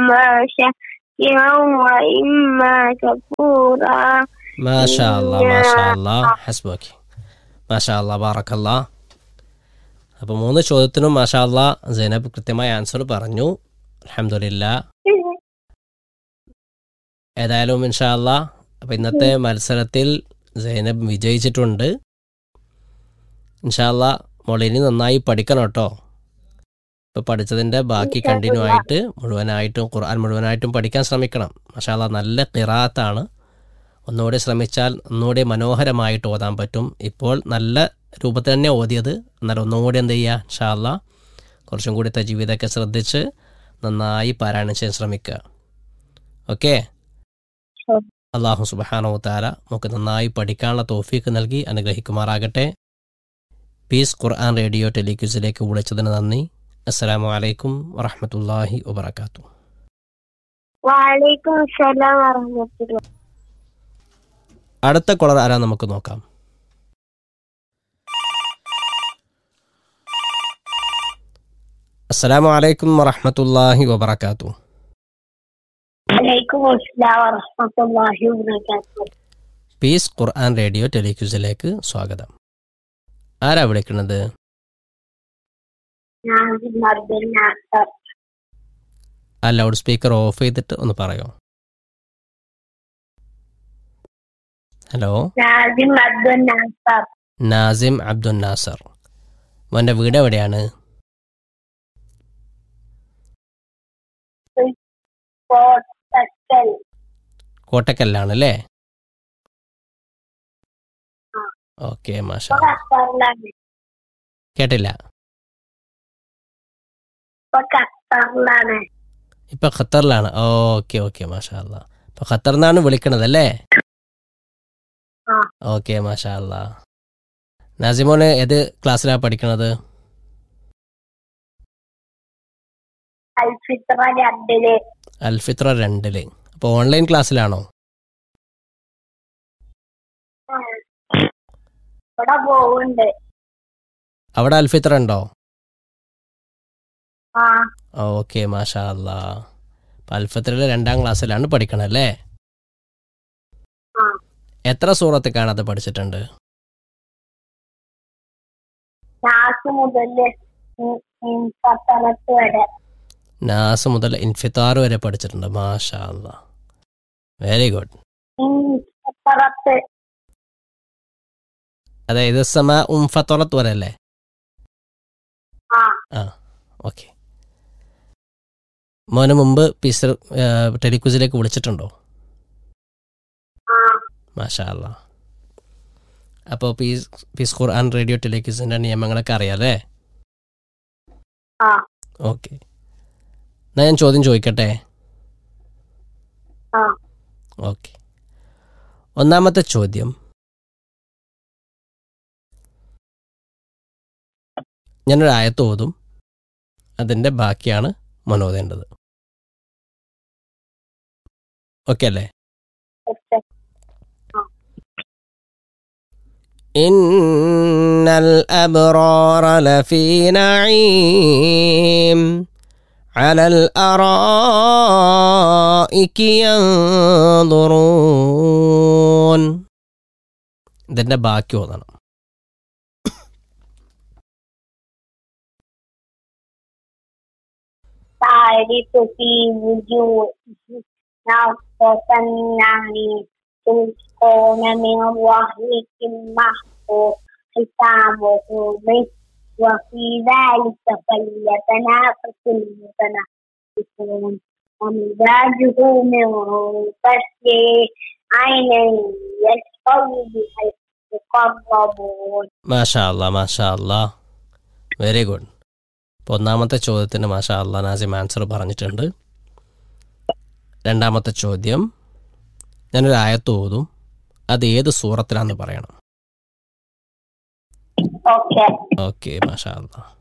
إما شاكرا وإما كفورا മാഷാ അല്ലാ മാഷാ അല്ലാ ഹസ്ബോക്കി മാഷാ അല്ലാ ബാറക്കല്ലാ അപ്പോൾ മൂന്ന് ചോദ്യത്തിനും മാഷാ അല്ലാ സൈനബ് കൃത്യമായ ആൻസർ പറഞ്ഞു അലഹമില്ല ഏതായാലും ഇൻഷാ അല്ലാ അപ്പോൾ ഇന്നത്തെ മത്സരത്തിൽ സൈനബ് വിജയിച്ചിട്ടുണ്ട് ഇൻഷാ അല്ലാ മോൾ ഇനി നന്നായി പഠിക്കണം കേട്ടോ ഇപ്പോൾ പഠിച്ചതിൻ്റെ ബാക്കി കണ്ടിന്യൂ ആയിട്ട് മുഴുവനായിട്ടും ഖുർആൻ മുഴുവനായിട്ടും പഠിക്കാൻ ശ്രമിക്കണം മാഷാ അല്ലാ നല്ല കിറാത്താണ് ഒന്നുകൂടി ശ്രമിച്ചാൽ ഒന്നുകൂടി മനോഹരമായിട്ട് ഓതാൻ പറ്റും ഇപ്പോൾ നല്ല രൂപത്തിൽ തന്നെ ഓതിയത് എന്നാൽ ഒന്നും കൂടി എന്ത് ചെയ്യുക ഷാല്ല കുറച്ചും കൂടി ജീവിതമൊക്കെ ശ്രദ്ധിച്ച് നന്നായി പാരായണം ചെയ്യാൻ ശ്രമിക്കുക ഓക്കെ ശരി. അള്ളാഹു സുബാനോ താര നമുക്ക് നന്നായി പഠിക്കാനുള്ള തോഫീക്ക് നൽകി അനുഗ്രഹിക്കുമാറാകട്ടെ പീസ് ഖുർആൻ റേഡിയോ ടെലിക്യൂസിലേക്ക് വിളിച്ചതിന് നന്ദി അസ്സലാമു അലൈക്കും വറഹമത്തല്ലാഹി വബർക്കാത്തു وعليكم السلام ورحمة الله അടുത്ത കൊളർ ആരാ നമുക്ക് നോക്കാം അസ്സലാമു അലൈക്കും വറഹമത്തല്ലാഹി വബർക്കാത്തു عليكم السلام ورحمة الله وبركاته പീസ് ഖുർആൻ റേഡിയോ ടെലിക്യൂസിലേക്ക് സ്വാഗതം ആരാ വിളിക്കുന്നത് ഞാൻ അബ്ദുൽ നാസർ ആ ലൗഡ് സ്പീക്കർ ഓഫ് ചെയ്തിട്ട് ഒന്ന് പറയോ ഹലോ നാസിം അബ്ദുൽ നാസർ നാസിം അബ്ദുൽ നാസർ മോൻ്റെ വീട് എവിടെയാണ് കോട്ടക്കൽ കോട്ടക്കല്ലാണ് അല്ലേ ആ. ഓക്കെ മാഷ ഇപ്പൊ ഖത്തറിലാണ് കേട്ടില്ല ഇപ്പൊ ഖത്തറിലാണ് ഇപ്പൊ ഖത്തറിലാണ് ഓക്കെ ഓക്കെ മാഷാ അല്ലാ ഇപ്പൊ ഖത്തറിൽ നിന്നാണ് വിളിക്കണത് അല്ലേ ആ. ഓക്കെ മാഷാ അല്ലാ നാസിമോന് ഏത് ക്ലാസ്സിലാണ് പഠിക്കണത് അൽഫിത്ര രണ്ടില് അൽഫിത്ര രണ്ടില് അപ്പോൾ ഓൺലൈൻ ക്ലാസ്സിലാണോ ഇവിടെ പോകുന്നുണ്ട് അവിടെ അൽഫിത്ര ഉണ്ടോ ആ ഓക്കെ മാഷാ അല്ലാ അപ്പം അൽഫിത്രയിൽ രണ്ടാം ക്ലാസ്സിലാണ് പഠിക്കണത് അല്ലേ ആ. എത്ര സൂറത്ത് കാണാതെ പഠിച്ചിട്ടുണ്ട് നാസ് മുതല് പത്തനത്ത് വരെ നാസ് മുതൽ ഇൻഫിത്താർ വരെ പഠിച്ചിട്ടുണ്ട് മാഷാ അല്ലാ വെരി ഗുഡ് പത്തനത്ത് അതായത് സമ ഉംഫത്തോളത്ത് വരെ അല്ലേ ആ ഓക്കെ മോന് മുമ്പ് പീസ് ടെലിക്യൂസിലേക്ക് വിളിച്ചിട്ടുണ്ടോ ആ മാഷാ അല്ലാ അപ്പോൾ പീസ് പീസ് ഖുർആൻ റേഡിയോ ടെലിക്യൂസിൻ്റെ നിയമങ്ങളൊക്കെ അറിയാലേ ആ ഓക്കെ എന്നാ ഞാൻ ചോദ്യം ചോദിക്കട്ടെ ആ ഓക്കെ ഒന്നാമത്തെ ചോദ്യം ഞാനൊരു ആയത്ത് ഓതും അതിൻ്റെ ബാക്കിയാണ് മനോദേണ്ടത് ഓക്കെ അല്ലേ ഓക്കെ إن الأبرار لفي نعيم على الأرائك ينظرون ഇതിൻ്റെ ബാക്കി ഓതണം تعرف في وجوههم نظرة النعيم تلقون من رحيق محفوظ ختامه مسك وفي ذلك فليتنافس المتنافسون ومزاجه من تسليم عينا يشرب بها المقربون മാഷാ അല്ലാ മാഷാ അല്ലാ വെരി ഗുഡ് ഇപ്പോൾ ഒന്നാമത്തെ ചോദ്യത്തിന് മാഷാ അല്ലാ നാസിം ആൻസർ പറഞ്ഞിട്ടുണ്ട് രണ്ടാമത്തെ ചോദ്യം ഞാനൊരു ആയത്ത് ഓതും അത് ഏത് സൂറത്തിലാണെന്ന് പറയണം Okay. ഓക്കെ മാഷാ അല്ലാ